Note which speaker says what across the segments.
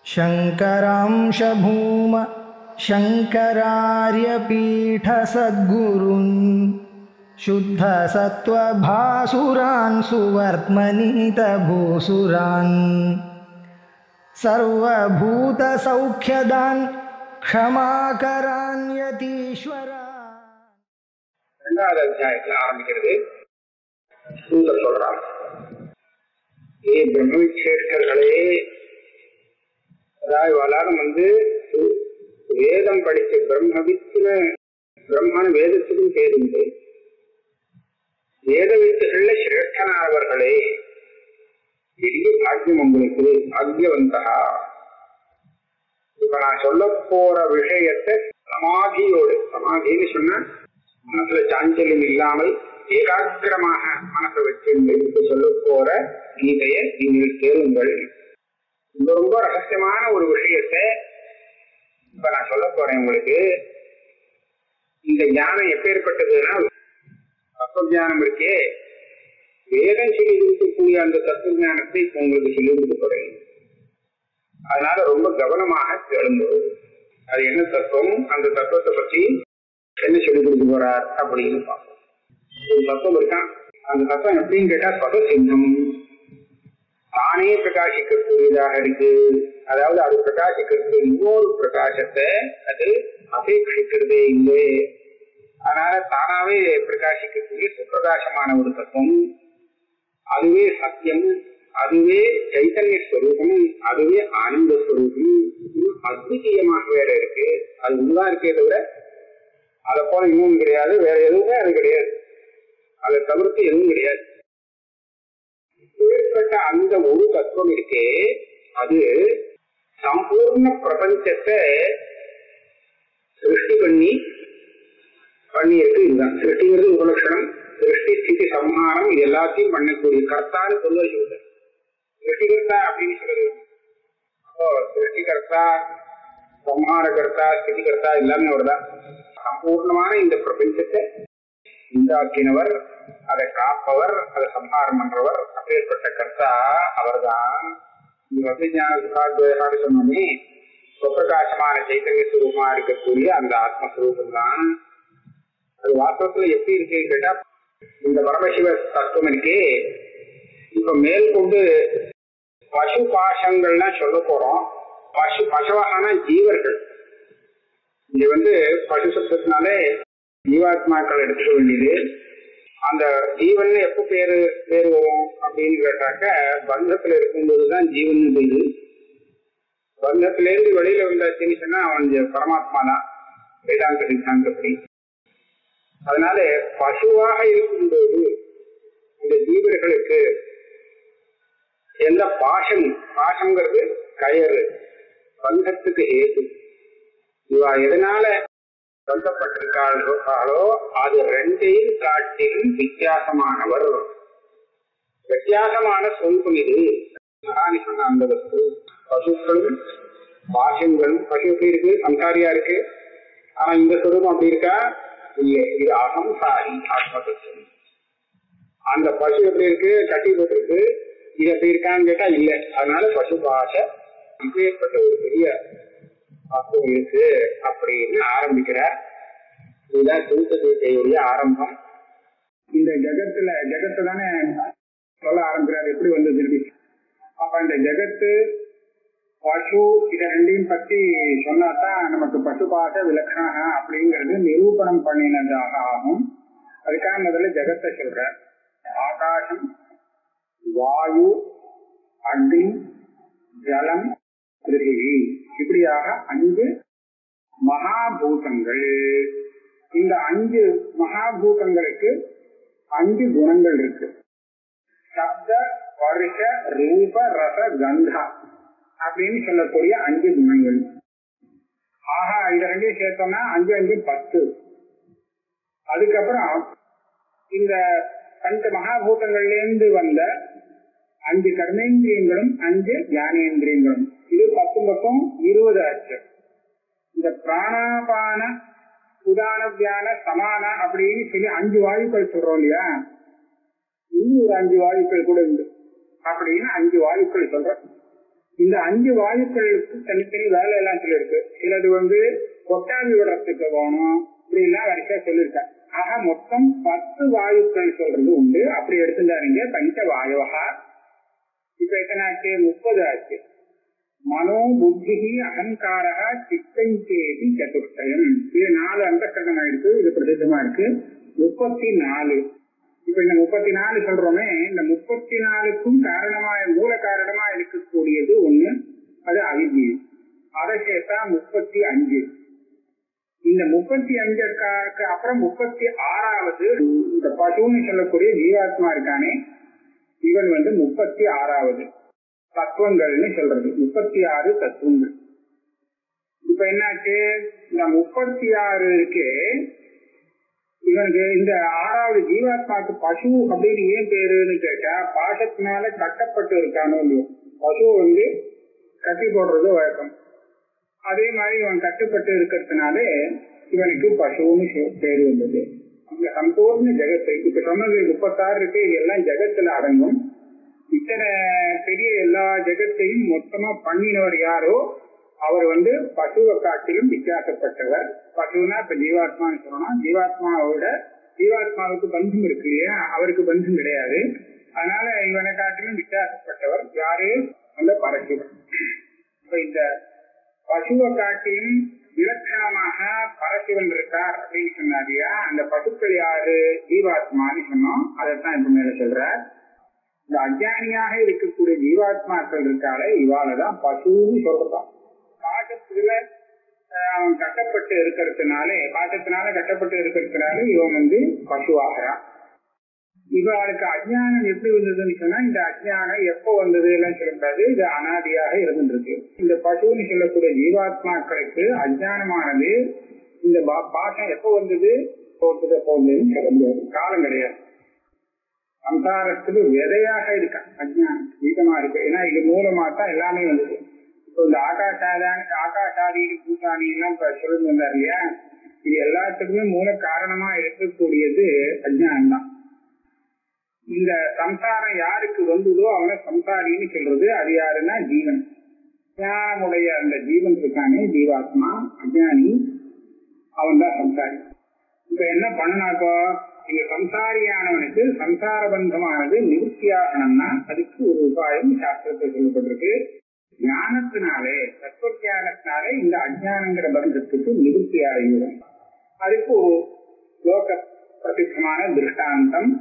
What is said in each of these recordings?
Speaker 1: शङ्करांशभूम शङ्करार्यपीठसद्गुरुन् शुद्धसत्त्वभासुरान् सुवर्त्मनीतभूसुरान् सर्वभूतसौख्यदान् क्षमाकरान्यतीश्वरा
Speaker 2: ரெண்டாவது அத்தியாயத்துல ஆரம்பிக்கிறது சூத சொல்றான் ஏ பிரம்மவிக்ஷேஷர்களே அதாவது எல்லாரும் வந்து வேதம் படிச்ச பிரம்மவித்துல பிரம்மன் வேதத்துக்கும் பேருந்து வேத வித்துகள்ல சிரேஷ்டனானவர்களே பெரிய பாக்கியம் உங்களுக்கு பாக்கியவந்தா இப்ப நான் சொல்ல போற விஷயத்தை சமாதியோடு சமாதின்னு சொன்னா மனசுல சாஞ்சல்யம் இல்லாமல் ஏகாகிரமாக மனசை வச்சிருந்து இப்ப சொல்ல போற கீதைய நீங்கள் கேளுங்கள் ரொம்ப ரொம்ப ரகசியமான ஒரு விஷயத்தை இப்ப நான் சொல்ல போறேன் உங்களுக்கு இந்த ஞானம் எப்பேற்பட்டதுன்னா தத்துவ ஞானம் இருக்கே வேதம் சொல்லி இருக்கக்கூடிய அந்த தத்துவ ஞானத்தை இப்ப உங்களுக்கு சொல்லி கொடுக்க போறேன் அதனால ரொம்ப கவனமாக கேளுங்க அது என்ன தத்துவம் அந்த தத்துவத்தை பற்றி என்ன சொல்லி கொடுக்க போறார் அப்படின்னு பார்ப்போம் ஒரு தத்துவம் இருக்கான் அந்த தத்துவம் எப்படின்னு கேட்டா பத சின்னம் தானே பிரகாசிக்கக்கூடியதாக இருக்கு அதாவது அது பிரகாசிக்கிறது இன்னொரு பிரகாசத்தை அது அபேட்சிக்கிறதே இல்லை அதனால தானாவே பிரகாசிக்கக்கூடிய சுப்பிரகாசமான ஒரு தத்துவம் அதுவே சத்தியம் அதுவே சைத்தன்ய ஸ்வரூபம் அதுவே ஆனந்த ஸ்வரூபம் அத்விதீயமாக வேற இருக்கு அது ஒண்ணுதான் இருக்கே தவிர அதை போல இன்னும் கிடையாது வேற எதுவுமே அது கிடையாது அதை தவிர்த்து எதுவும் கிடையாது ஏற்பட்ட அந்த ஒரு தத்துவம் இருக்கே அது சம்பூர்ண பிரபஞ்சத்தை சிருஷ்டி பண்ணி பண்ணியிருக்கு இதுதான் சிருஷ்டிங்கிறது ஒரு லட்சணம் சிருஷ்டி ஸ்திதி சம்ஹாரம் இது எல்லாத்தையும் பண்ணக்கூடிய கர்த்தான்னு சொல்ல சொல்லுது சிருஷ்டிகர்த்தா அப்படின்னு சொல்றது அப்போ சிருஷ்டிகர்த்தா சம்ஹாரகர்த்தா ஸ்திதிகர்த்தா எல்லாமே அவர்தான் சம்பூர்ணமான இந்த பிரபஞ்சத்தை உண்டாக்கினவர் அதை காப்பவர் அதை சம்ஹாரம் பண்றவர் அப்பேற்பட்ட கர்த்தா அவர்தான் இந்த வசஞான சுகாத்வயகாடு சொன்னோமே சுப்பிரகாசமான சைத்தன்ய சுரூபமா இருக்கக்கூடிய அந்த ஆத்மஸ்வரூபம் தான் அது வாஸ்தவத்துல எப்படி இருக்குன்னு கேட்டா இந்த பரமசிவ தத்துவம் இருக்கே இப்ப மேல் கொண்டு பசு பாசங்கள்லாம் சொல்ல போறோம் பசு பசுவான ஜீவர்கள் இங்க வந்து பசு சப்தத்தினாலே ஜீவாத்மாக்கள் எடுத்துக்க வேண்டியது அந்த ஜீவன் எப்ப பேரு பேரு வரும் அப்படின்னு கேட்டாக்க பந்தத்துல இருக்கும்போதுதான் ஜீவன் இது பந்தத்துல இருந்து வெளியில வந்தாச்சுன்னு சொன்னா அவன் பரமாத்மா தான் வேதாந்த சித்தாந்தப்படி அதனால பசுவாக இருக்கும்போது இந்த ஜீவர்களுக்கு எந்த பாசம் பாசங்கிறது கயறு பந்தத்துக்கு ஏது இவா எதனால சொல்லப்பட்டிருக்காளோ அது ரெண்டையும் காட்டிலும் வித்தியாசமானவர் வித்தியாசமான சொந்தம் இது சொன்ன அந்த வஸ்து பசுக்களும் பாசங்களும் பசு எப்படி இருக்கு சம்சாரியா இருக்கு ஆனா இந்த சொரூபம் அப்படி இருக்கா இல்லை இது அகம்சாரி ஆத்மதத்துவம் அந்த பசு எப்படி இருக்கு கட்டி போட்டிருக்கு இது எப்படி இருக்கான்னு கேட்டா இல்ல அதனால பசு பாஷை இப்பேற்பட்ட ஒரு பெரிய பக்குவம் இருக்கு அப்படின்னு ஆரம்பிக்கிறார் இதுதான் தூத்த தீட்டையுடைய ஆரம்பம் இந்த ஜகத்துல ஜகத்தை தானே சொல்ல ஆரம்பிக்கிறார் எப்படி வந்தது திருப்பி அப்ப இந்த ஜகத்து பசு இத ரெண்டையும் பத்தி சொன்னாதான் நமக்கு பசுபாச விலட்சண அப்படிங்கிறது நிரூபணம் பண்ணினதாக ஆகும் அதுக்காக முதல்ல ஜெகத்தை சொல்ற ஆகாசம் வாயு அக்னி ஜலம் பிருத்திவி இப்படியாக அஞ்சு மகாபூதங்கள் இந்த அஞ்சு மகாபூதங்களுக்கு அஞ்சு குணங்கள் இருக்கு சப்த வருஷ ரூப ரச கந்தா அப்படின்னு சொல்லக்கூடிய அஞ்சு குணங்கள் ஆஹா இந்த ரெண்டையும் சேர்த்தோம்னா அஞ்சு அஞ்சு பத்து அதுக்கப்புறம் இந்த பஞ்ச மகாபூதங்கள்ல இருந்து வந்த அஞ்சு கர்மேந்திரியங்களும் அஞ்சு ஞானேந்திரியங்களும் இது பத்து பக்கம் இருபது ஆச்சு இந்த பிராணாபான உதான தியான சமான அப்படின்னு சொல்லி அஞ்சு வாயுக்கள் சொல்றோம் இல்லையா இன்னும் ஒரு அஞ்சு வாயுக்கள் கூட உண்டு அப்படின்னு அஞ்சு வாயுக்கள் சொல்ற இந்த அஞ்சு வாயுக்களுக்கு தனித்தனி வேலை எல்லாம் சொல்லியிருக்கு சிலது வந்து கொட்டாவி விடுறதுக்கு போகணும் இப்படி எல்லாம் வரைக்கும் சொல்லியிருக்காங்க ஆக மொத்தம் பத்து வாயுக்கள் சொல்றது உண்டு அப்படி எடுத்துட்டாருங்க பஞ்ச வாயுவா இப்ப எத்தனை ஆச்சு முப்பது ஆச்சு மனோ புத்தி அகங்காரா சித்தஞ்சேதி சதுர்த்தயம் இது நாலு அந்தக்கரணம் இருக்கு இது பிரசித்தமா இருக்கு முப்பத்தி நாலு இப்ப இந்த முப்பத்தி நாலு சொல்றோமே இந்த முப்பத்தி நாலுக்கும் காரணமா மூல காரணமா இருக்கக்கூடியது ஒண்ணு அது அவித்யை அதை சேர்த்தா முப்பத்தி அஞ்சு இந்த முப்பத்தி அஞ்சுக்கு அப்புறம் முப்பத்தி ஆறாவது இந்த பசுன்னு சொல்லக்கூடிய ஜீவாத்மா இருக்கானே இவன் வந்து முப்பத்தி ஆறாவது தத்துவங்கள்னு சொல்றது முப்பத்தி ஆறு தத்துவங்கள் இப்ப என்னாச்சு இந்த முப்பத்தி ஆறு இருக்கு இவனுக்கு இந்த ஆறாவது ஜீவாத்மாக்கு பசு அப்படின்னு ஏன் பேருன்னு கேட்டா பாசத்தினால கட்டப்பட்டு இருக்கானோ இல்லையோ பசு வந்து கட்டி போடுறது வழக்கம் அதே மாதிரி இவன் கட்டுப்பட்டு இருக்கிறதுனாலே இவனுக்கு பசுன்னு சொ- பேரு வந்தது இந்த சம்பூர்ண ஜெகத்தை இப்ப சொன்னது முப்பத்தாறு இருக்கு இது எல்லாம் ஜெகத்துல அடங்கும் இத்தனை பெரிய எல்லா ஜெகத்தையும் மொத்தமா பண்ணினவர் யாரோ அவர் வந்து பசுவை காட்டிலும் வித்தியாசப்பட்டவர் பசுனா இப்ப ஜீவாத்மான்னு சொல்லணும் ஜீவாத்மாவோட ஜீவாத்மாவுக்கு பந்தம் இருக்கு இல்லையா அவருக்கு பந்தம் கிடையாது அதனால இவனை காட்டிலும் வித்தியாசப்பட்டவர் யாரு அந்த பரசிவன் இப்ப இந்த பசுவை காட்டிலும் இலட்சணமாக பரசிவன் இருக்கார் அப்படின்னு சொன்னாரியா அந்த பசுக்கள் யாரு ஜீவாத்மான்னு சொன்னோம் அதைத்தான் இப்ப மேல சொல்றார் இந்த அஜானியாக இருக்கக்கூடிய ஜீவாத்மாக்கள் இருக்காளே இவாளதான் பசுன்னு சொல்றதான் பாசத்துல அஹ், அவன் கட்டப்பட்டு இருக்கிறதுனாலே பாசத்தினால கட்டப்பட்டு இருக்கிறதுனால இவன் வந்து பசுவாகிறான் இவளுக்கு அஜ்ஞானம் எப்படி வந்ததுன்னு சொன்னா இந்த அஜ்ஞானம் எப்போ வந்தது எல்லாம் சொல்லக்கூடாது இது அனாதியாக இருந்துருக்கு இந்த பசுன்னு சொல்லக்கூடிய ஜீவாத்மாக்களுக்கு அஜ்ஞானமானது இந்த பா- பாசம் எப்போ வந்தது போட்டது போகுதுன்னு சொல்ல முடியாது காலம் கிடையாது சம்சாரத்துக்கு விதையாக இருக்கா அஜ்ஞானம் வீதமா இருக்கு ஏன்னா இது மூலமா தான் எல்லாமே வந்தது இப்போ இந்த ஆகாஷாதானி ஆகாஷாதி பூசாணி எல்லாம் இப்ப சொல்லிட்டு வந்தார் இல்லையா இது எல்லாத்துக்குமே மூல காரணமா இருக்கக்கூடியது அஜ்ஞானம் தான் இந்த சம்சாரம் யாருக்கு வந்ததோ அவனை சம்சாரின்னு சொல்றது அது யாருன்னா ஜீவன் ஞானமுடைய அந்த ஜீவன் இருக்கானே ஜீவாத்மா அஜானி அவன் தான் சம்சாரி இப்ப என்ன பண்ணனாக்கோ இந்த சம்சாரியானவனுக்கு சம்சார பந்தமானது நிவர்த்தியாகணும்னா அதுக்கு ஒரு உபாயம் சாஸ்திரத்தில் சொல்லப்பட்டிருக்கு ஞானத்தினாலே தத்துவ ஞானத்தினாலே இந்த அஜானங்கிற பந்தத்துக்கு நிவர்த்தி அடையும் அதுக்கு ஒரு லோக பிரசித்தமான திருஷ்டாந்தம்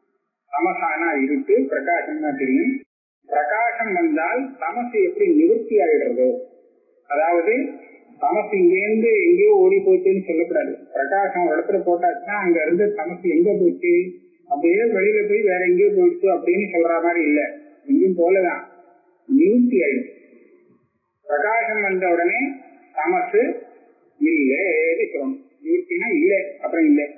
Speaker 2: தமசானா இருக்கு பிரகாசம் தான் தெரியும் பிரகாசம் வந்தால் தமசு எப்படி நிவர்த்தி ஆயிடுறதோ அதாவது தமசு இங்கேருந்து எங்கேயோ ஓடி போச்சுன்னு சொல்லக்கூடாது பிரகாசம் ஒரு இடத்துல போட்டாச்சுன்னா அங்க இருந்து தமசு எங்க போச்சு அப்படியே வெளியில போய் வேற எங்கேயோ போயிடுச்சு அப்படின்னு சொல்ற மாதிரி இல்ல எங்கேயும் போலதான் நிவர்த்தி ஆயிடுச்சு பிரகாசம் வந்த உடனே தமசு இல்லைன்னு சொல்லணும் நிவர்த்தினா இல்லை அப்புறம் இல்லை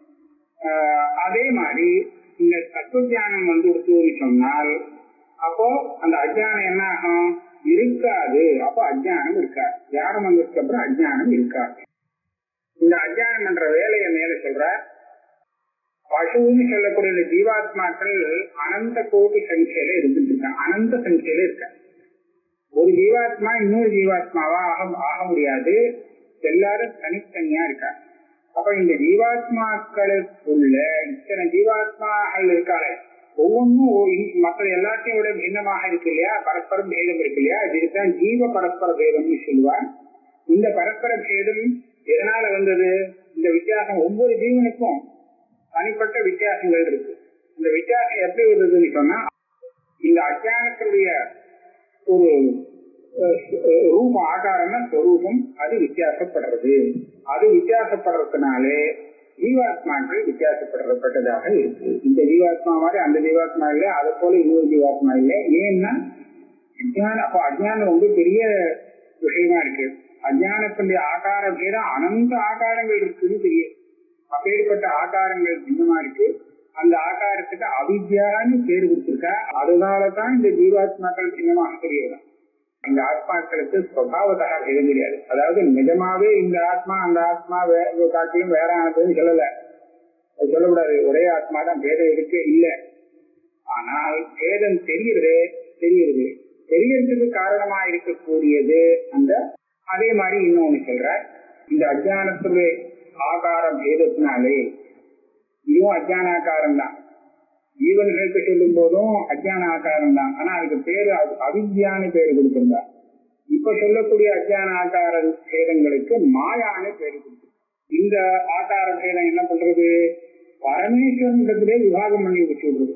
Speaker 2: ஆஹ் அதே மாதிரி இந்த தத்துவ தியானம் வந்து கொடுத்ததுன்னு சொன்னால் அப்போ அந்த அஜ்ஞானம் என்ன ஆகும் இருக்காது அப்போ அஜ்ஞானம் இருக்காது தியானம் வந்ததுக்கு அப்புறம் அஜ்ஞானம் இருக்காது இந்த அஜ்ஞானம் என்ற வேலையை மேல சொல்ற பசுன்னு சொல்லக்கூடிய இந்த ஜீவாத்மாக்கள் அனந்த கோடி சங்கியில இருந்துட்டு இருக்காங்க அனந்த சங்கியில இருக்க ஒரு ஜீவாத்மா இன்னொரு ஜீவாத்மாவா ஆக ஆக முடியாது எல்லாரும் தனித்தனியா இருக்காங்க அப்ப இந்த ஜீவாத்மாக்களுக்குள்ள இத்தனை ஜீவாத்மாக்கள் இருக்காளே ஒவ்வொன்றும் ஒ- இ- மற்ற எல்லாத்தையும் விட பின்னமாக இருக்கு இல்லையா பரஸ்பர பேதம் இருக்கு இல்லையா இதுதான் ஜீவ பரஸ்பர பேதம்னு சொல்லுவார் இந்த பரஸ்பர பேதம் எதனால வந்தது இந்த வித்தியாசம் ஒவ்வொரு ஜீவனுக்கும் தனிப்பட்ட வித்தியாசங்கள் இருக்கு இந்த வித்தியாசம் எப்படி வந்ததுன்னு சொன்னா இந்த அஜானத்தினுடைய ஒரு அஹ், அஹ், ரூப ஆகாரம்னா ஸ்வரூபம் அது வித்தியாசப்படுறது அது வித்தியாசப்படுறதுனாலே ஜீவாத்மாக்கள் வித்தியாசப்படப்பட்டதாக இருக்கு இந்த ஜீவாத்மா மாதிரி அந்த ஜீவாத்மா இல்லை அதை போல இன்னொரு ஜீவாத்மா இல்லை ஏன்னா அஜ்ஞானம் அப்ப அஜ்ஞானம் ரொம்ப பெரிய விஷயமா இருக்கு அஜ்ஞானத்தினுடைய ஆகார பேரம் அனந்த ஆகாரங்கள் இருக்குன்னு தெரியும் அப்பேற்பட்ட ஆகாரங்கள் பின்னமா இருக்கு அந்த ஆகாரத்துக்கு அவித்யான்னு பேர் கொடுத்திருக்கா அதனாலதான் இந்த ஜீவாத்மாக்கள் சின்னமாக தெரியுது இந்த ஆத்மாக்களுக்கு சுவாவதாக பேதம் கிடையாது அதாவது நிஜமாவே இந்த ஆத்மா அந்த ஆத்மா வேற காட்டிலும் வேற ஆனதுன்னு சொல்லல அது சொல்லக்கூடாது ஒரே ஆத்மா தான் பேதம் இருக்கே இல்ல ஆனால் பேதம் தெரியுறதே தெரியுது தெரியறதுக்கு காரணமா இருக்கக்கூடியது அந்த அதே மாதிரி இன்னொன்னு சொல்றார் இந்த அஜானத்துடைய ஆகார பேதத்தினாலே இதுவும் அஜான ஆகாரம் தான் ஜீவன்களுக்கு சொல்லும் போதும் அஜான ஆகாரம் தான் ஆனா அதுக்கு பேரு அ- அவித்யான்னு பேரு கொடுத்திருந்தா இப்ப சொல்லக்கூடிய அஜான ஆகார பேதங்களுக்கு மாயான்னு பேரு கொடுத்திருந்தா இந்த ஆகார பேதம் என்ன பண்றது பரமேஸ்வரனிடத்திலே விவாகம் பண்ணி வச்சு விடுறது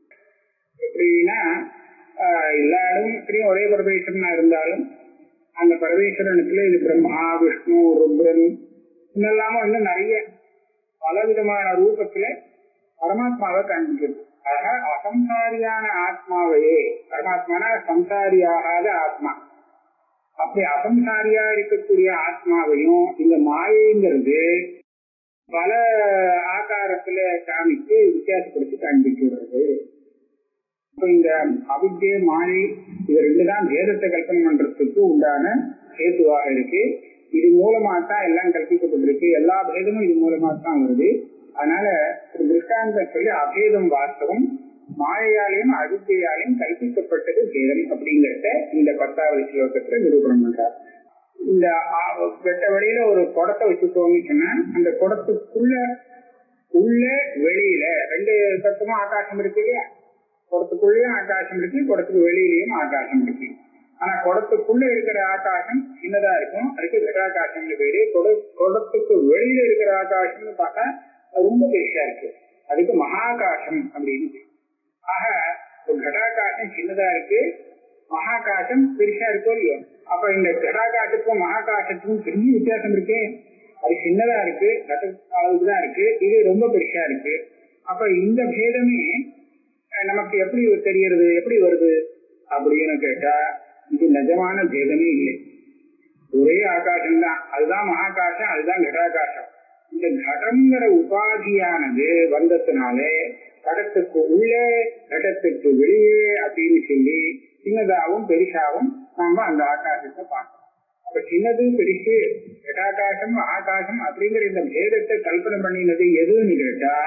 Speaker 2: எப்படின்னா ஆஹ், எல்லா இடமும் ஒரே பரமேஸ்வரனா இருந்தாலும் அந்த பரமேஸ்வரனுக்குள்ள இது பிரம்மா விஷ்ணு ருத்ரன் இன்னெல்லாம வந்து நிறைய பலவிதமான ரூபத்துல பரமாத்மாவை காண்பிக்கிறது ஆக அசம்சாரியான ஆத்மாவையே பரமாத்மானா சம்சாரியாகாத ஆத்மா அப்படி அசம்சாரியா இருக்கக்கூடிய ஆத்மாவையும் இந்த மாயைங்கிறது பல ஆகாரத்துல காமிச்சு வித்தியாசப்படுத்தி காண்பிச்சு விடுறது இப்ப இந்த அவித்ய மாயை இது ரெண்டு தான் வேதத்தை கல்பனை பண்றதுக்கு உண்டான ஹேத்துவாக இருக்கு இது மூலமா தான் எல்லாம் கற்பிக்கப்பட்டிருக்கு எல்லா பேதமும் இது மூலமா தான் வருது அதனால ஒரு திருஷ்டாந்தம் சொல்லி அபேதம் வாஸ்தவம் மாயையாலையும் அவித்தையாலையும் கல்பிக்கப்பட்டது பேதம் அப்படிங்கறத இந்த பத்தாவது ஸ்லோகத்துல நிரூபணம் பண்றார் இந்த ஆ- வெட்ட வழியில ஒரு குடத்தை வச்சுக்கோங்கன்னு சொன்னா அந்த குடத்துக்குள்ள உள்ள வெளியில ரெண்டு பக்கமும் ஆகாசம் இருக்கு இல்லையா குடத்துக்குள்ளேயும் ஆகாசம் இருக்கு குடத்துக்கு வெளியிலயும் ஆகாசம் இருக்கு ஆனா குடத்துக்குள்ள இருக்கிற ஆகாசம் சின்னதா இருக்கும் அதுக்கு கடாகாசம்னு பேரு குட- குடத்துக்கு வெளியில இருக்கிற ஆகாசம்னு பார்த்தா அது ரொம்ப பெருசா இருக்கு அதுக்கு மகாகாசம் அப்படின்னு பேரு. ஆக ஒரு கடாகாசம் சின்னதா இருக்கு மகாகாசம் பெருசா இருக்கோ இல்லையோ அப்ப இந்த கடாகாசத்துக்கும் மகாகாசத்துக்கும் பெரிய வித்தியாசம் இருக்கே அது சின்னதா இருக்கு கட்ட அளவுக்கு தான் இருக்கு இது ரொம்ப பெருசா இருக்கு அப்ப இந்த பேதமே அஹ், நமக்கு எப்படி தெரியறது எப்படி வருது அப்படின்னு கேட்டா இது நிஜமான பேதமே இல்லை ஒரே ஆகாசம் தான் அதுதான் மகாகாசம் அதுதான் கடாகாசம் இந்த கடங்கிற உபாதியானது வந்ததுனாலே கடத்துக்கு உள்ளே கடத்துக்கு வெளியே அப்படின்னு சொல்லி சின்னதாகவும் பெருசாகவும் நாம அந்த ஆகாசத்தை பார்க்கணும் அப்ப சின்னது பெருசு கடாகாசம் மகாகாசம் அப்படிங்கிற இந்த பேதத்தை கல்பனை பண்ணினது எதுன்னு கேட்டா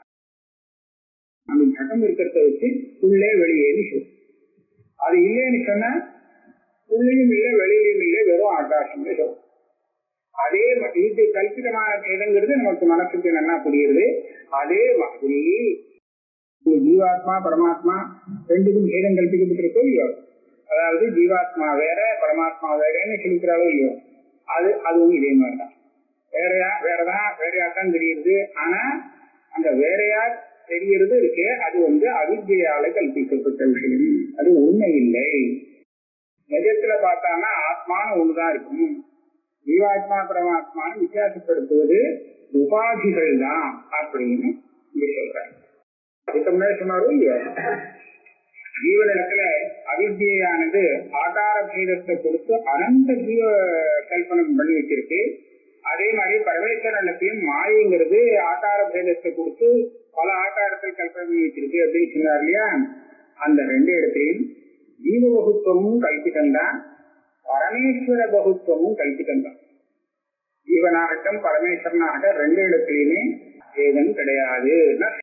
Speaker 2: அந்த கடம் இருக்கிறத வச்சு உள்ளே வெளியேன்னு சொல்லு அது இல்லைன்னு சொன்னா உள்ளேயும் இல்லை வெளியிலும் இல்லை வெறும் ஆகாசம் சொல்லும் அதே ம- இது கல்பிதமான பேதங்கிறது நமக்கு மனசுக்கு நல்லா புரியுது அதே மாதிரி இந்த ஜீவாத்மா பரமாத்மா ரெண்டுக்கும் பேதம் கல்பிக்கப்பட்டிருக்கோ இல்லையோ அதாவது ஜீவாத்மா வேற பரமாத்மா வேறன்னு சொல்லிக்கிறாளோ இல்லையோ அது அதுவும் இதே மாதிரிதான் வேறையா வேறதான் வேறையா தான் தெரியுது ஆனா அந்த வேறையா தெரியறது இருக்கு அது வந்து அவித்யால கல்பிக்கப்பட்ட விஷயம் அது உண்மை இல்லை நிஜத்துல பார்த்தானா ஆத்மான்னு ஒண்ணுதான் இருக்கும் ஜீவாத்மா பரமாத்மான்னு வித்தியாசப்படுத்துவது உபாதிகள் தான் அப்படின்னு இங்க சொல்றாங்க அதுக்கு முன்னாடி சொன்னாரும் இல்லையா ஜீவனிடத்துல அவித்யானது ஆகார பேதத்தை கொடுத்து அனந்த ஜீவ கல்பனம் பண்ணி வச்சிருக்கு அதே மாதிரி பரமேஸ்வரனுக்கும் மாயைங்கிறது ஆகார பேதத்தை கொடுத்து பல ஆகாரத்தை கல்பனை பண்ணி வச்சிருக்கு அப்படின்னு சொன்னார் இல்லையா அந்த ரெண்டு இடத்தையும் ஜீவ பகுத்துவமும் கல்பித்தந்தான் பரமேஸ்வர பகுத்துவமும் கல்பித்தந்தான் ஜீவனாகட்டும் பரமேஸ்வரனாகட்டும் ரெண்டு இடத்துலயுமே வேதம் கிடையாது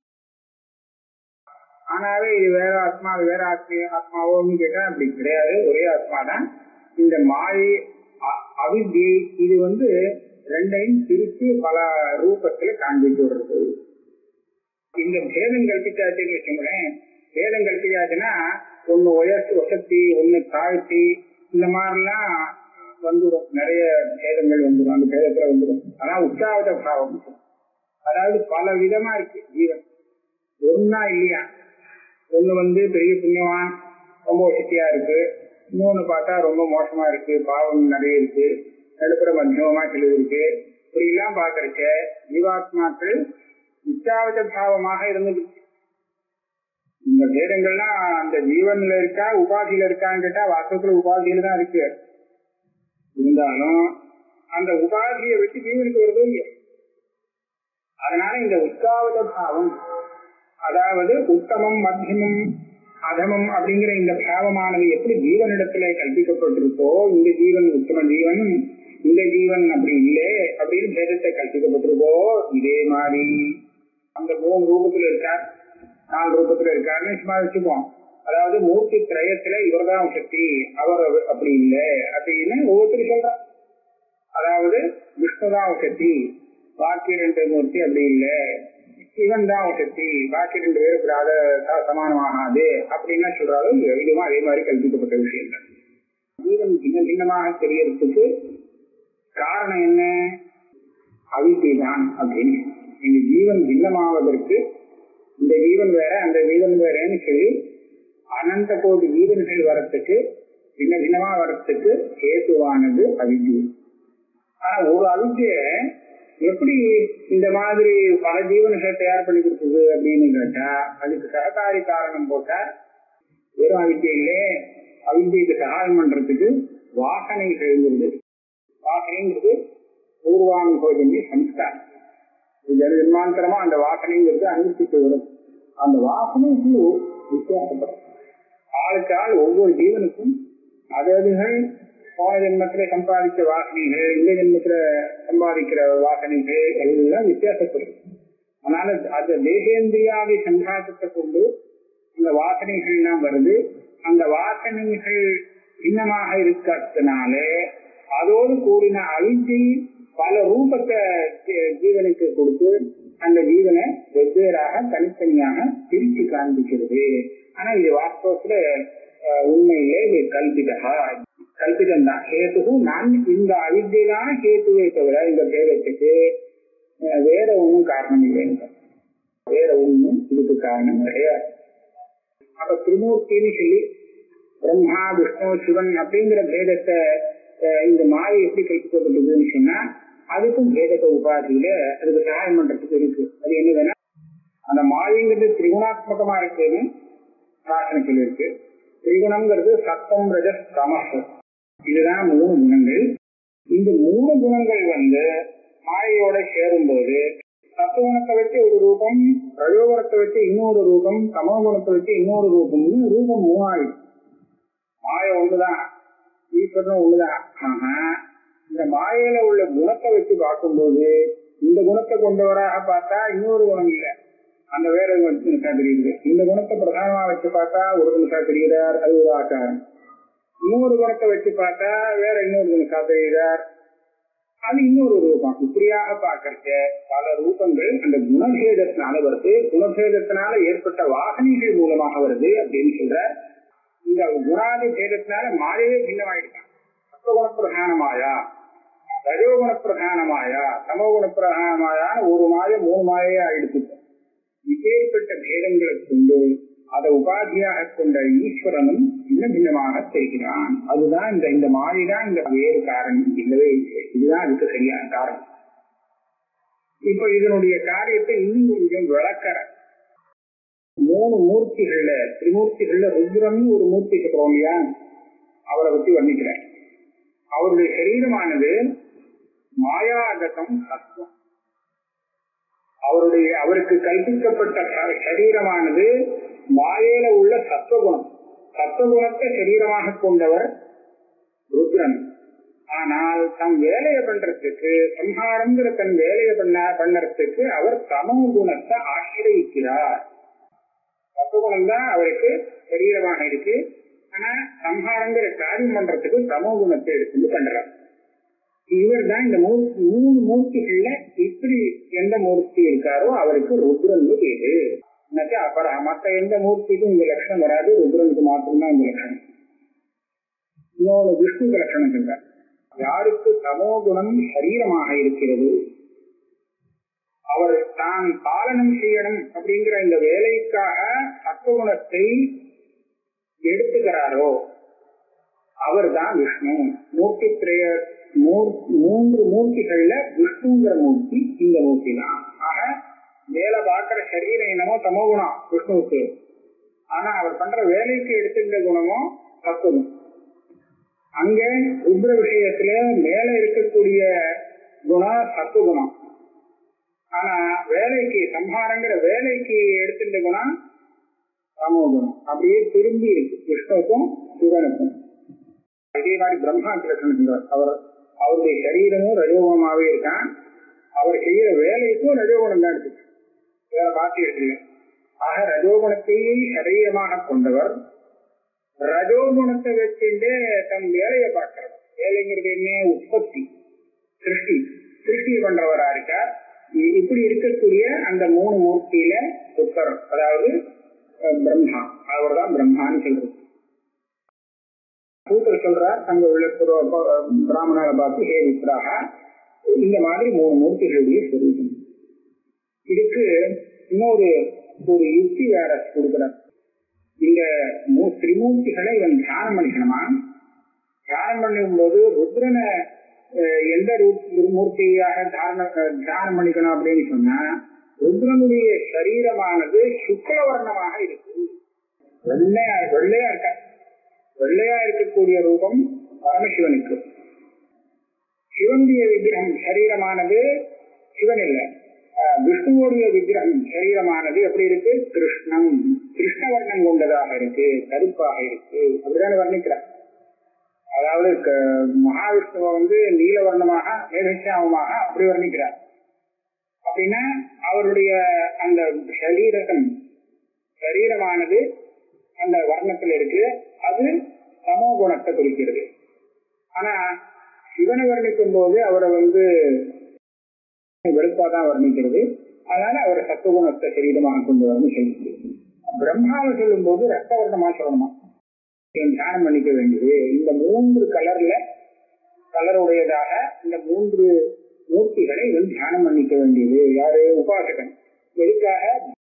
Speaker 2: ஆனாவே இது வேற ஆத்மா அது வேற ஆத்மி ஆத்மாவோன்னு கேட்டா அப்படி கிடையாது ஒரே ஆத்மா தான் இந்த மாயை அ- அவித்யை இது வந்து ரெண்டையும் பிரித்து பல ரூபத்துல காண்பித்து விடுறது இந்த பேதம் கல்பிச்சாச்சுன்னு வச்சுங்களேன் பேதம் கல்பிச்சாச்சுன்னா ஒண்ணு உயர்த்தி வசத்தி ஒண்ணு தாழ்த்தி இந்த மாதிரிலாம் வந்துடும் நிறைய பேதங்கள் வந்துடும் அந்த பேதத்துல வந்துடும் ஆனா உற்சாகத பாவம் அதாவது பல விதமா இருக்கு ஜீவன் ஒன்னா இல்லையா ஒண்ணு வந்து பெரிய புண்ணியவான் ரொம்ப வசதியா இருக்கு இன்னொன்னு பார்த்தா ரொம்ப மோசமா இருக்கு பாவம் நிறைய இருக்கு நடுப்புற மத்தியமா சிலது இருக்கு இப்படி எல்லாம் பாக்குறச்ச ஜீவாத்மாக்கள் உச்சாவத பாவமாக இருந்தது இந்த வேதங்கள்லாம் அந்த ஜீவன்ல இருக்கா உபாதியில இருக்கான்னு கேட்டா வாஸ்தவத்துல உபாதியில தான் இருக்கு இருந்தாலும் அந்த உபாதியை விட்டு ஜீவனுக்கு வருதோ இல்லையா அதனால இந்த உச்சாவத பாவம் அதாவது உத்தமம் மத்தியமம் அதமம் அப்படிங்கிற இந்த பாவமானது எப்படி ஜீவனிடத்துல கல்பிக்கப்பட்டிருக்கோ இந்த ஜீவன் உத்தம ஜீவன் இந்த ஜீவன் அப்படி இல்லை அப்படின்னு பேதத்தை கல்பிக்கப்பட்டிருக்கோ இதே மாதிரி அந்த மூணு ரூபத்துல இருக்கார் நாலு ரூபத்துல இருக்காருன்னு சும்மா வச்சுப்போம் அதாவது மூர்த்தி திரயத்துல இவர்தான் சக்தி அவர் அப்படி இல்லை அப்படின்னு ஒவ்வொருத்தரும் சொல்றான் அதாவது விஷ்ணுதான் சக்தி பாக்கி ரெண்டு மூர்த்தி அப்படி இல்லை சிவன் தான் சக்தி பாக்கி ரெண்டு பேருக்கு அத சமானமாகாது அப்படின்னா சொல்றாரு இதுவும் அதே மாதிரி கல்பிக்கப்பட்ட விஷயம் தான் ஜீவன் சின்ன சின்னமாக தெரியறதுக்கு காரணம் என்ன அவித்தை தான் அப்படின்னு இந்த ஜீவன் பின்னமாவதற்கு இந்த ஜீவன் வேற அந்த ஜீவன் வேறன்னு சொல்லி அனந்த கோடி ஜீவன்கள் வரத்துக்கு சின்ன சின்னமா வரத்துக்கு ஏதுவானது அவித்யை ஆனா ஒரு அவித்திய எப்படி இந்த மாதிரி பல ஜீவன்களை தயார் பண்ணி கொடுத்தது அப்படின்னு கேட்டா அதுக்கு சககாரி காரணம் போட்டா வெறும் அவித்தியிலே அவித்தியக்கு சகாயம் பண்றதுக்கு வாசனைகள் வாசனைங்கிறது பூர்வானுபவத்தின் சம்ஸ்காரம் ஜன்மாந்தரமா அந்த வாசனைங்கிறது அனுபவித்து வரும் அந்த வாசனைக்கு வித்தியாசப்படும் ஆளுக்கு ஆள் ஒவ்வொரு ஜீவனுக்கும் அததுகள் போன ஜென்மத்துல சம்பாதித்த வாசனைகள் இந்த ஜென்மத்துல சம்பாதிக்கிற வாசனைகள் எல்லாம் வித்தியாசப்படும் அதனால அந்த தேசேந்திரியாவை சங்காத்தத்தை கொண்டு அந்த வாசனைகள்லாம் வருது அந்த வாசனைகள் சின்னமாக இருக்கிறதுனால அதோடு கூடின அவித்தை பல ரூபத்தை ஜீவனுக்கு கொடுத்து அந்த ஜீவனை வெவ்வேறாக தனித்தனியாக பிரித்து காண்பிக்கிறது ஆனா இது வாஸ்தவத்துல உண்மையிலே இது கல்பிதா கல்பிதம் தான் ஹேத்து நான் இந்த அவித்தை தான் ஹேத்துவே தவிர இந்த பேதத்துக்கு வேற ஒன்றும் காரணம் இல்லைங்க வேற ஒன்றும் இதுக்கு காரணம் கிடையாது அப்ப திருமூர்த்தின்னு சொல்லி பிரம்மா விஷ்ணு சிவன் அப்படிங்கிற பேதத்தை இந்த மாயை எப்படி கைப்பற்றப்பட்டதுன்னு சொன்னா அதுக்கும் பேதக உபாதியில அதுக்கு சகாயம் பண்றதுக்கு இருக்கு அது என்ன வேணா அந்த மாயங்கிறது திரிகுணாத்மகமா இருக்குன்னு சாசனம் சொல்லியிருக்கு திரிகுணம்ங்கிறது சத்தம் ரஜஸ் தமஸ் இதுதான் மூணு குணங்கள் இந்த மூணு குணங்கள் வந்து மாயையோட சேரும்போது சத்துவகுணத்தை வச்சு ஒரு ரூபம் ரஜோகுணத்தை வச்சு இன்னொரு ரூபம் தமோகுணத்தை வச்சு இன்னொரு ரூபம்னு ரூபம் மூவாயிடும் மாய ஒண்ணுதான் ஈஸ்வரனும் ஒண்ணுதான் ஆனா இந்த மாயையில உள்ள குணத்தை வச்சு பார்க்கும்போது இந்த குணத்தை கொண்டவராக பார்த்தா இன்னொரு குணம் இல்லை அந்த வேற நிமிஷா தெரியுது இந்த குணத்தை பிரதானமா வச்சு பார்த்தா ஒரு நிமிஷா தெரிகிறார் அது ஒரு ஆச்சாரம் இன்னொரு குணத்தை வச்சு பார்த்தா வேற இன்னொரு நிமிஷா தெரிகிறார் அது இன்னொரு ரூபம் இப்படியாக பார்க்கறத பல ரூபங்கள் அந்த குணபேதத்தினால வருது குணபேதத்தினால ஏற்பட்ட வாசனைகள் மூலமாக வருது அப்படின்னு சொல்ற இந்த குணாதி பேதத்தினால மாயவே பின்னமாயிட்டான் சத்துவகுண பிரதானமாயா ரஜோகுண பிரதானமாயா சமோகுண பிரதானமாயான ஒரு மாய மூணு மாயே ஆயிடுச்சு இப்பேற்பட்ட பேதங்களை கொண்டு அதை உபாதியாக கொண்ட ஈஸ்வரனும் பின்ன பின்னமாக தெரிகிறான் அதுதான் இந்த இந்த மாயைதான் இந்த வேறு காரணம் இல்லவே இல்லை இதுதான் அதுக்கு சரியான காரணம் இப்ப இதனுடைய காரியத்தை இன்னும் கொஞ்சம் விளக்கற மூணு மூர்த்திகள்ல திரிமூர்த்திகள்ல ருத்ரன் ஒரு மூர்த்தி சொல்றோம் இல்லையா அவரை பத்தி வர்ணிக்கிறேன் அவருடைய சரீரமானது மாயாகதம் சத்துவம் அவருடைய அவருக்கு கல்பிக்கப்பட்ட சரீரமானது மாயையில உள்ள சத்துவகுணம் சத்துவகுணத்தை சரீரமாக கொண்டவர் ருத்ரன் ஆனால் தம் வேலையை பண்றதுக்கு சம்ஹாரங்கிற தன் வேலையை பண்ண பண்ணறதுக்கு அவர் சமோ குணத்தை ஆசிரியக்கிறார் சத்துவகுணம் தான் அவருக்கு சரீரமாக இருக்கு ஆனா சம்ஹாரங்கிற காரியம் பண்றதுக்கு சமோ குணத்தை எடுத்துட்டு பண்றார் இவர் தான் இந்த மூணு மூர்த்திகள்ல இப்படி எந்த மூர்த்தி இருக்காரோ அவருக்கு ருத்ரன் பேரு அப்புறம் மத்த எந்த மூர்த்திக்கும் இந்த லட்சணம் வராது ருத்ரனுக்கு மாத்திரம்தான் இந்த லட்சணம் இன்னொரு விஷ்ணு லட்சணம் சொல்றார் யாருக்கு தமோ குணம் சரீரமாக இருக்கிறது அவர் தான் பாலனம் செய்யணும் அப்படிங்கிற இந்த வேலைக்காக சத்துவகுணத்தை எடுத்துக்கிறாரோ அவர் தான் விஷ்ணு மூர்த்தி திரைய மூன்று மூர்த்திகள்ல விஷ்ணுங்கிற மூர்த்தி இந்த மூர்த்தி தான் ஆக வேலை பார்க்கிற சரீரம் என்னமோ தமோ குணம் விஷ்ணுவுக்கு ஆனா அவர் பண்ற வேலைக்கு எடுத்துக்கிற குணமோ சத்துவம் அங்க ருத்ர விஷயத்துல மேல இருக்கக்கூடிய குணம் சத்துவகுணம் ஆனா வேலைக்கு சம்ஹாரங்கிற வேலைக்கு எடுத்துட்ட குணம் சமோ குணம் அப்படியே திரும்பி இருக்கு விஷ்ணுக்கும் சிவனுக்கும் இதே மாதிரி பிரம்மா கிருஷ்ணன் அவர் அவருடைய சரீரமும் ரஜோகுணமாவே இருக்கான் அவர் செய்யற வேலைக்கும் ரஜோகுணம் தான் எடுத்து வேற மாற்றி எடுக்கல ஆக ரஜோகுணத்தையே சரீரமாக கொண்டவர் ரஜோகுணத்தை வச்சுட்டு தன் வேலையை பார்க்கிறது வேலைங்கிறது என்ன உற்பத்தி சிருஷ்டி சிருஷ்டி பண்றவரா இருக்கார் இ- இப்படி இருக்கக்கூடிய அந்த மூணு மூர்த்தியில புத்தர் அதாவது அஹ், பிரம்மா அவர் தான் பிரம்மான்னு சொல்றது சூத்தர் சொல்றார் அங்க உள்ள புர- ப- பிராமணரை பார்த்து ஹே வித்ராக இந்த மாதிரி மூணு மூர்த்திகளுடைய சொல்லுங்க இதுக்கு இன்னொரு ஒரு யுக்தி வேற கொடுக்கிறார் இந்த மூ- திரிமூர்த்திகளை இவன் தியானம் பண்ணிக்கணுமா தியானம் பண்ணும்போது ருத்ரனை அஹ், எந்த ரூ- மூர்த்தியாக தாரண அஹ், தியானம் பண்ணிக்கணும் அப்படின்னு சொன்னா ருத்ரனுடைய சரீரமானது சுக்லவர்ணமாக இருக்கு வெள்ளையா வெள்ளையா இருக்க வெள்ளையா இருக்கக்கூடிய ரூபம் பரமசிவனுக்கு சிவனுடைய விக்கிரகம் சரீரமானது சிவன் இல்ல அஹ், விஷ்ணுவுடைய விக்கிரகம் சரீரமானது எப்படி இருக்கு கிருஷ்ணம் கிருஷ்ணவர்ணம் கொண்டதாக இருக்கு கருப்பாக இருக்கு அப்படிதானே வர்ணிக்கிறார் அதாவது க- மகாவிஷ்ணுவை வந்து நீலவர்ணமாக மேகசியாமமாக அப்படி வர்ணிக்கிறார் அப்படின்னா அவருடைய அந்த சரீரம் சரீரமானது அந்த வர்ணத்துல இருக்கு அது சமோ குணத்தை குறிக்கிறது ஆனா சிவனை வர்ணிக்கும் போது அவரை வந்து வெளுப்பா தான் வர்ணிக்கிறது அதனால அவர் சத்துவகுணத்தை சரீரமாக கொண்டு வரணும் சொல்லுது பிரம்மாவை சொல்லும் போது ரத்தவர்ணமா சொல்லணுமா இவன் தியானம் பண்ணிக்க வேண்டியது இந்த மூன்று கலர்ல கலருடையதாக இந்த மூன்று மூர்த்திகளை இவன் தியானம் பண்ணிக்க வேண்டியது யாரு உபாசகன் எதுக்காக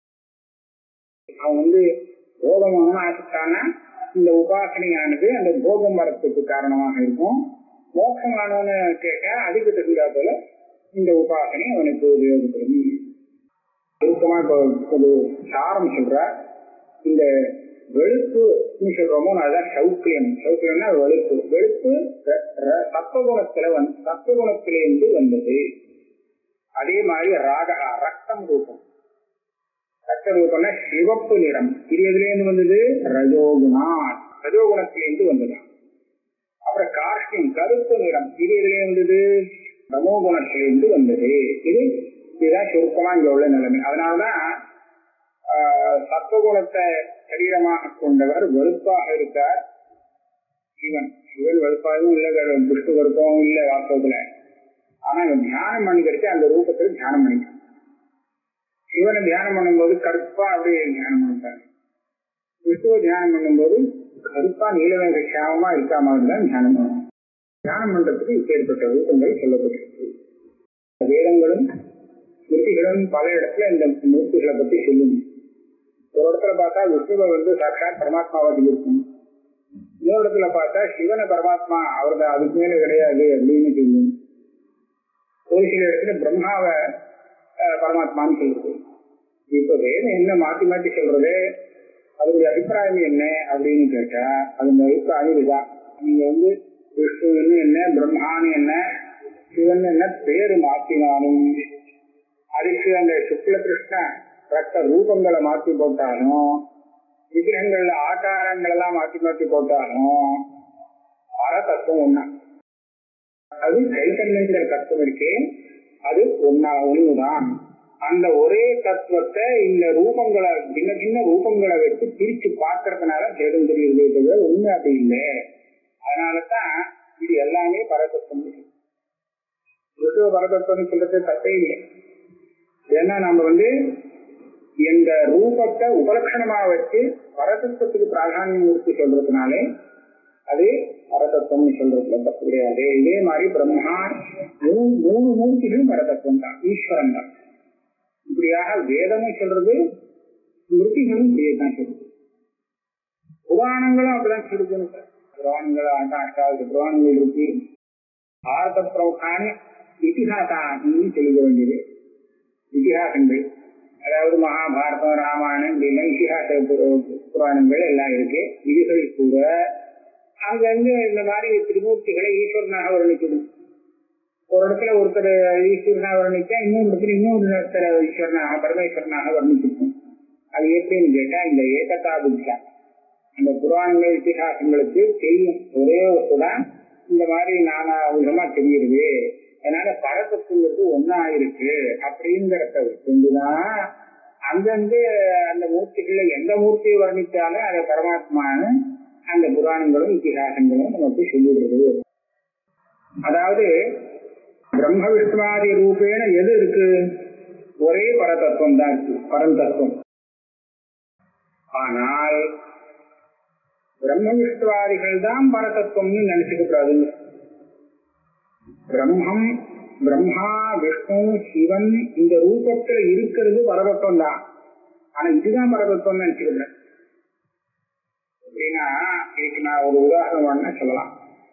Speaker 2: அவன் வந்து போகமான ஆசைத்தானா இந்த உபாசனையானது அந்த போகம் வரத்துக்கு காரணமாக இருக்கும் மோட்சமானவன்னு கேட்டா அதுக்கு தகுந்தா போல இந்த உபாசனை அவனுக்கு உபயோகப்படும் சுருக்கமா இப்போ ஒரு சாரம் சொல்ற இந்த வெளுப்பு சொல்றோமோ அதுதான் சௌக்கியம் சௌக்கியம்னா வெளுப்பு வெளுப்பு ர- ர- சத்துவகுணத்துல வந்து சத்துவகுணத்திலிருந்து வந்தது அதே மாதிரி ராகா ரத்தம் ரூபம் ரத்த ரூபம்னா சிவப்பு நிறம் இது எதுலேருந்து வந்தது ரஜோகுணா ரஜோகுணத்திலிருந்து வந்ததான் அப்புறம் கார்ஷியம் கருப்பு நிறம் இது எதுல வந்தது தமோகுணத்திலிருந்து வந்தது இது இதுதான் சுருக்கமா இங்க உள்ள நிலைமை அதனாலதான் ஆஹ், சத்துவகுணத்தை சரீரமாக கொண்டவர் வெறுப்பாக இருக்கார் சிவன் சிவன் வெறுப்பாகவும் இல்லை வேற விஷ்ணு வெறுப்பாகவும் இல்லை வாஸ்தவத்துல ஆனா இவன் தியானம் பண்ணிக்கிறதுக்கு அந்த ரூபத்தில் தியானம் பண்ணிக்கிறான் சிவனை தியானம் பண்ணும்போது கருப்பா அப்படியே தியானம் பண்ணிட்டார் விஷ்ணுவை தியானம் பண்ணும்போது கருப்பா நீலவேக சியாமமா இருக்கா மாதிரி தான் தியானம் பண்ணணும் தியானம் பண்றதுக்கு இப்பேற்பட்ட ரூபங்கள் சொல்லப்பட்டிருக்கு வேதங்களும் ஸ்மிருதிகளும் பல இடத்துல இந்த மூர்த்திகளை பத்தி சொல்லும் ஒரு இடத்துல பார்த்தா விஷ்ணுவை வந்து சாட்சாத் பரமாத்மாவா இருக்கும் இன்னொரு இடத்துல பார்த்தா சிவனை பரமாத்மா அவரது அதுக்கு மேல கிடையாது அப்படின்னு சொல்லும் ஒரு சில இடத்துல பிரம்மாவை அஹ், பரமாத்மான்னு சொல்லுது இப்ப வேதம் என்ன மாத்தி மாத்தி சொல்றது அதனுடைய அபிப்பிராயம் என்ன அப்படின்னு கேட்டா அதனுடைய அபிப்பிராயம் இதுதான் நீங்க வந்து விஷ்ணுன்னு என்ன பிரம்மான்னு என்ன சிவன் என்ன பேரு மாத்தினாலும் அதுக்கு அந்த சுக்ல கிருஷ்ண ரத்த ரூபங்களை மாத்தி போட்டாலும் விக்கிரகங்கள்ல ஆகாரங்கள் எல்லாம் மாத்தி மாத்தி போட்டாலும் பர தத்துவம் ஒண்ணா அது சைத்தன்யங்கிற தத்துவம் இருக்கே அது ஒன்னா ஒண்ணுதான் அந்த ஒரே தத்துவத்தை இந்த ரூபங்களை சின்ன சின்ன ரூபங்களை வச்சு பிரிச்சு பார்க்கறதுனால சேதம் தெரியுது தவிர உண்மை அப்படி இல்லை அதனாலதான் இது எல்லாமே பரதத்துவம் விஷ்ணுவ பரதத்துவம் சொல்றது தப்பே இல்லை ஏன்னா நம்ம வந்து இந்த ரூபத்தை உபலட்சணமா வச்சு பரதத்துவத்துக்கு பிராதானியம் கொடுத்து சொல்றதுனாலே அது பரதத்துவம் சொல்றதுல தப்பு கிடையாது இதே மாதிரி பிரம்மா மூணு மூணு மூர்த்திகளும் பரதத்துவம் தான் ஈஸ்வரன் தான் இப்படியாக வேதமும் சொல்றது ஸ்மிருதிகளும் இப்படியேதான் சொல்றது புராணங்களும் அப்படிதான் சொல்லுதுன்னு சார் புராணங்கள் அஷ்டாவது புராணங்கள் இருக்கு பாரத பிரமுகான இதிகாசான்னு சொல்லிக்க வேண்டியது இதிகாசங்கள் அதாவது மகாபாரதம் ராமாயணம் இப்படிலாம் இதிகாச புர- புராணங்கள் எல்லாம் இருக்கு இதுகள் கூட அங்கங்க இந்த மாதிரி திரிமூர்த்திகளை ஈஸ்வரனாக வர்ணிக்குது ஒரு இடத்துல ஒருத்தர் ஈஸ்வரனாக வர்ணிச்சா இன்னொரு இடத்துல இன்னொரு இடத்துல ஈஸ்வரனாக பரமேஸ்வரனாக வர்ணிச்சிருக்கும் அது எப்படின்னு கேட்டா இந்த ஏகதா புத்தியா அந்த புராணங்கள் இத்திஹாசங்களுக்கு தெரியும் ஒரே ஒருதான் இந்த மாதிரி நானா விதமா தெரியுது அதனால பரதத்துங்கிறது ஒன்னா இருக்கு அப்படிங்கிறத கொண்டுதான் அங்கங்க அந்த மூர்த்திகள்ல எந்த மூர்த்தியை வர்ணிச்சாலும் அதை பரமாத்மான்னு அந்த புராணங்களும் இத்திஹாசங்களும் நமக்கு சொல்லிடுறது அதாவது பிரம்ம விஷ்ணுவாதி ரூபேன எது இருக்கு ஒரே பரதத்துவம் தான் இருக்கு பரந்தத்துவம் ஆனால் பிரம்ம விஷ்ணுவாதிகள் தான் பரதத்துவம்னு நினைச்சுக்க கூடாதுங்க பிரம்மம் பிரம்மா விஷ்ணு சிவன் இந்த ரூபத்துல இருக்கிறது பரதத்துவம் தான் ஆனா இதுதான் பரதத்துவம் நினைச்சுக்கிறேன் அப்படின்னா இதுக்கு நான் ஒரு உதாரணம் வேணா சொல்லலாம்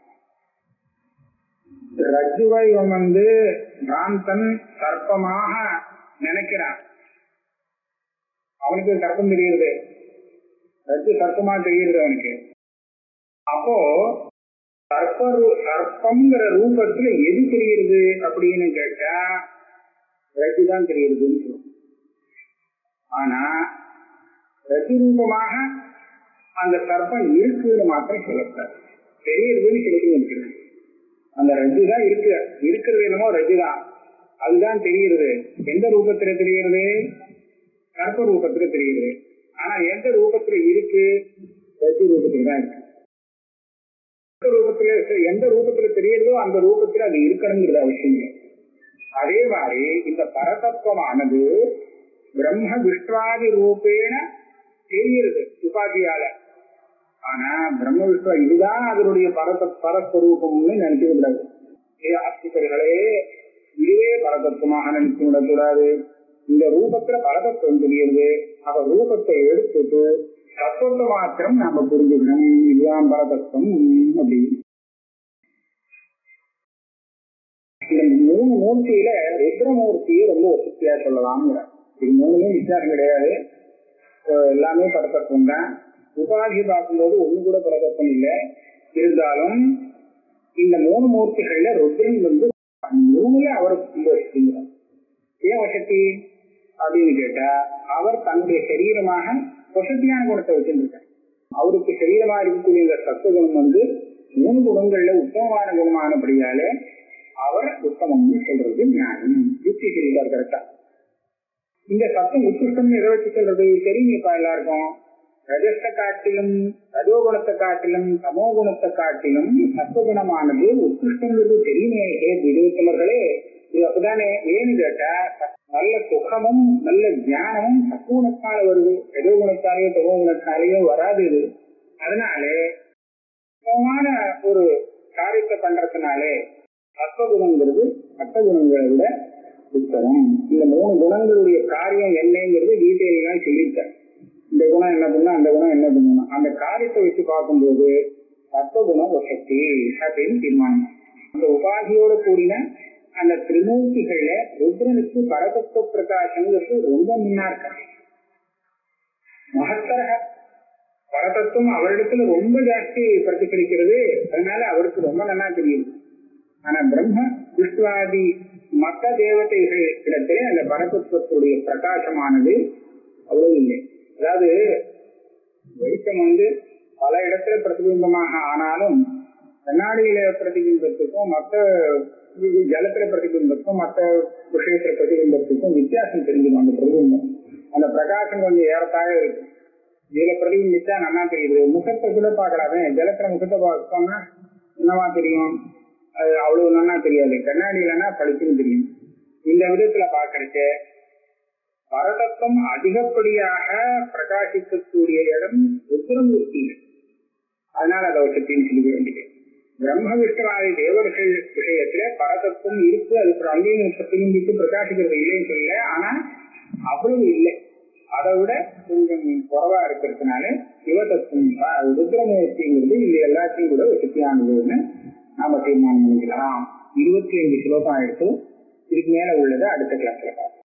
Speaker 2: ரஜுவை இவன் வந்து பிராந்தன் சர்ப்பமாக நினைக்கிறான் அவனுக்கு சர்ப்பம் தெரியுது ரஜு சர்ப்பமா தெரியுது அவனுக்கு அப்போ சர்ப்ப சர்ப்பம்ங்கிற ரூபத்துல எது தெரியுது அப்படின்னு கேட்டா ரஜு தான் தெரியுதுன்னு சொல்லுவோம் ஆனா ரஜு ரூபமாக அந்த சர்ப்பம் இருக்குன்னு மாத்திரம் சொல்லக்கூடாது தெரியுதுன்னு சொல்லி இருக்கிறேன் அந்த ரஜு தான் இருக்கு இருக்கிறது என்னமோ ரஜு தான் அதுதான் தெரியுது எந்த ரூபத்துல தெரியுது சர்ப்ப ரூபத்துல தெரியுது ஆனா எந்த ரூபத்துல இருக்கு ரஜு ரூபத்துல தான் இருக்கு ரூபத்துல எந்த ரூபத்துல தெரியுதோ அந்த ரூபத்துல அது இருக்கணுங்கிறது அவசியம் இல்லை அதே மாதிரி இந்த பரதத்துவமானது பிரம்ம விஷ்வாதி ரூபேன தெரியுது உபாதியால ஆனா பிரம்ம விஷ்வா இதுதான் அதனுடைய பரத பரஸ்வரூபம்னு நினைக்க கூடாது ஏ ஆஸ்திகர்களே இதுவே பரதத்துவமாக நினைச்சு விடக்கூடாது இந்த ரூபத்துல பரதத்துவம் தெரியுது அவ ரூபத்தை எடுத்துட்டு தத்துவத்தை மாத்திரம் நாம புரிஞ்சுக்கணும் இதுதான் பரதத்துவம் அப்படின்னு இந்த மூணு மூர்த்தியில ருத்ரமூர்த்தியை ரொம்ப வசதியா சொல்லலாம்ங்கிற இது மூணுமே வித்தியாசம் கிடையாது எல்லாமே பரதத்துவம் தான் உபாதி பார்க்கும்போது ஒண்ணு கூட பரதத்துவம் இல்லை இருந்தாலும் இந்த மூணு மூர்த்திகள்ல ருத்ரன் வந்து மூணுல அவருக்கு ரொம்ப வசதிங்கிறார் ஏன் வசதி அப்படின்னு கேட்டா அவர் தன்னுடைய சரீரமாக வசதியான குணத்தை வச்சிருந்திருக்கார் அவருக்கு சரீரமா இருக்கக்கூடிய இந்த சத்துவகுணம் வந்து மூணு குணங்கள்ல உத்தமமான குணமானபடியால அவர் உத்தமம்னு சொல்றது ஞானம் யுக்தி சொல்லிட்டார் கரெக்டா இந்த சத்தம் உத்கிருஷ்டம் எதை வச்சு சொல்றது தெரியுங்கப்பா எல்லாருக்கும் ரஜத்தை காட்டிலும் ரஜோகுணத்தை காட்டிலும் தமோ குணத்தை காட்டிலும் சத்துவகுணமானது உத்கிருஷ்டங்கிறது தெரியுமே விவேகமர்களே இது அப்படிதானே ஏன்னு கேட்டா நல்ல சுகமும் நல்ல ஞானமும் சத்துவகுணத்தால வருது ரஜோகுணத்தாலேயோ தமோ குணத்தாலேயோ வராது இது அதனால சுகமான ஒரு காரியத்தை பண்றதுனாலே சத்துவகுணங்கிறது மற்ற குணங்களை விட உத்தமம் இந்த மூணு குணங்களுடைய காரியம் என்னங்கிறது டீட்டெயிலாம் சொல்லிட்டேன் இந்த குணம் என்ன பண்ணும் அந்த குணம் என்ன பண்ணணும் அந்த காரியத்தை வச்சு பார்க்கும்போது சத்துவகுணம் ஒரு சக்தி அப்படின்னு தீர்மானம் அந்த உபாதியோட கூடின அந்த திரிமூர்த்திகள்ல ருத்ரனுக்கு பரதத்துவ பிரகாசங்கிறது ரொம்ப முன்னா இருக்காங்க மகத்தரக பரதத்துவம் அவரிடத்துல ரொம்ப ஜாஸ்தி பிரதிபலிக்கிறது அதனால அவருக்கு ரொம்ப நல்லா தெரியுது ஆனா பிரம்ம விஷ்ணுவாதி மற்ற தேவதைகள் இடத்துல அந்த பரதத்துவத்துடைய பிரகாசமானது அவ்வளவு இல்லை அதாவது வெளிச்சம் வந்து பல இடத்துல பிரதிபிம்பமாக ஆனாலும் கண்ணாடியில பிரதிபிம்பத்துக்கும் மற்ற ஜலத்துல பிரதிபிம்பத்துக்கும் மற்ற விஷயத்துல பிரதிபிம்பத்துக்கும் வித்தியாசம் தெரிஞ்சுக்கும் அந்த பிரதிபிம்பம் அந்த பிரகாசம் கொஞ்சம் ஏறத்தாக இருக்கு இதுல பிரதிபிம்பிச்சா நல்லா தெரியுது முகத்தை கூட பாக்கலாமே ஜலத்துல முகத்தை பார்த்தோம்னா என்னவா தெரியும் அது அவ்வளவு நல்லா தெரியாது கண்ணாடியிலன்னா பளிச்சுன்னு தெரியும் இந்த விதத்துல பாக்குறச்ச பரதத்துவம் அதிகப்படியாக பிரகாசிக்கக்கூடிய இடம் ருத்ரமூர்த்தி அதனால அதை சக்தின்னு சொல்லி வேண்டியது பிரம்ம விஷ்ணுவாதி தேவர்கள் விஷயத்துல பரதத்துவம் இருக்கு அது அங்கேயும் சக்தியும் விட்டு பிரகாசிக்கிறது இல்லைன்னு சொல்லல ஆனா அவ்வளவு இல்லை அதை விட கொஞ்சம் குறவா இருக்கிறதுனால சிவதத்துவம் ருத்ரமூர்த்திங்கிறது இது எல்லாத்தையும் கூட சக்தியானதுன்னு நாம தீர்மானம் பண்ணிக்கலாம் இருபத்தி அஞ்சு ஸ்லோகம் ஆயிடுச்சு இதுக்கு மேல உள்ளதை அடுத்த கிளாஸ்ல பார்ப்போம்